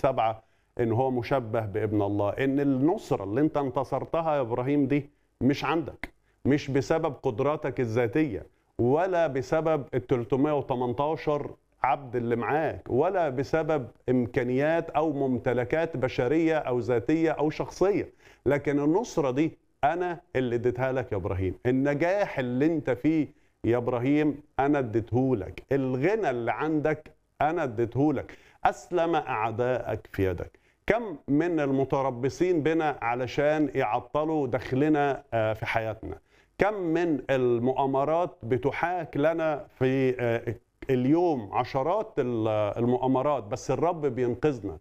سبعة ان هو مشبه بابن الله ان النصرة اللي انت انتصرتها يا ابراهيم دي مش عندك مش بسبب قدراتك الذاتية ولا بسبب ال 318 عبد اللي معاك ولا بسبب امكانيات او ممتلكات بشريه او ذاتيه او شخصيه لكن النصره دي انا اللي اديتها لك يا ابراهيم النجاح اللي انت فيه يا ابراهيم انا اديتهولك الغنى اللي عندك انا اديتهولك اسلم اعدائك في يدك كم من المتربصين بنا علشان يعطلوا دخلنا آه، في حياتنا كم من المؤامرات بتحاك لنا في آه، اليوم عشرات ال- المؤامرات بس الرب بينقذنا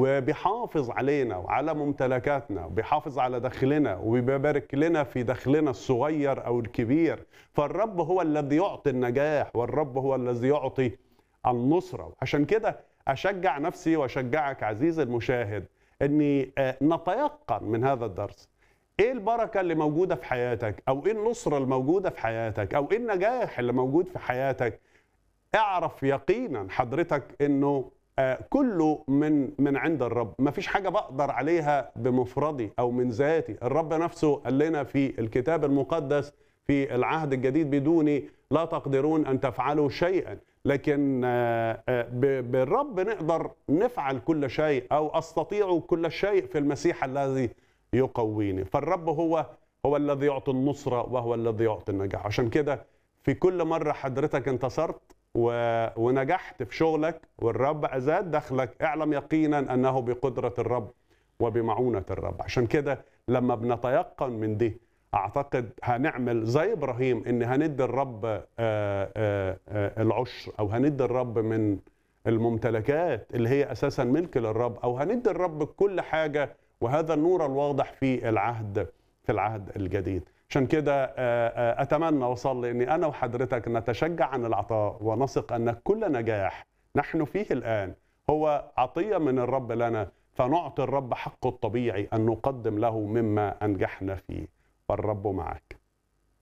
وبيحافظ علينا وعلى ممتلكاتنا وبيحافظ على دخلنا وبيبارك لنا في دخلنا الصغير او الكبير فالرب هو الذي يعطي النجاح والرب هو الذي يعطي النصره عشان كده اشجع نفسي واشجعك عزيزي المشاهد اني آه، نتيقن من هذا الدرس ايه البركه اللي موجوده في حياتك او ايه النصره الموجوده في حياتك او ايه النجاح اللي موجود في حياتك اعرف يقينا حضرتك انه آه، كله من من عند الرب ما فيش حاجه بقدر عليها بمفردي او من ذاتي الرب نفسه قال لنا في الكتاب المقدس في العهد الجديد بدوني لا تقدرون ان تفعلوا شيئا لكن آه، آه، ب- بالرب نقدر نفعل كل شيء او استطيع كل شيء في المسيح الذي يقويني فالرب هو هو الذي يعطي النصره وهو الذي يعطي النجاح عشان كده في كل مره حضرتك انتصرت و... ونجحت في شغلك والرب أزاد دخلك اعلم يقينا أنه بقدرة الرب وبمعونة الرب عشان كده لما بنتيقن من دي أعتقد هنعمل زي إبراهيم إن هندي الرب آه، آه، آه، العشر أو هندي الرب من الممتلكات اللي هي أساسا ملك للرب أو هندي الرب كل حاجة وهذا النور الواضح في العهد في العهد الجديد عشان كده آه، آه، اتمنى واصلي اني انا وحضرتك نتشجع عن العطاء ونثق ان كل نجاح نحن فيه الان هو عطيه من الرب لنا فنعطي الرب حقه الطبيعي ان نقدم له مما انجحنا فيه والرب معك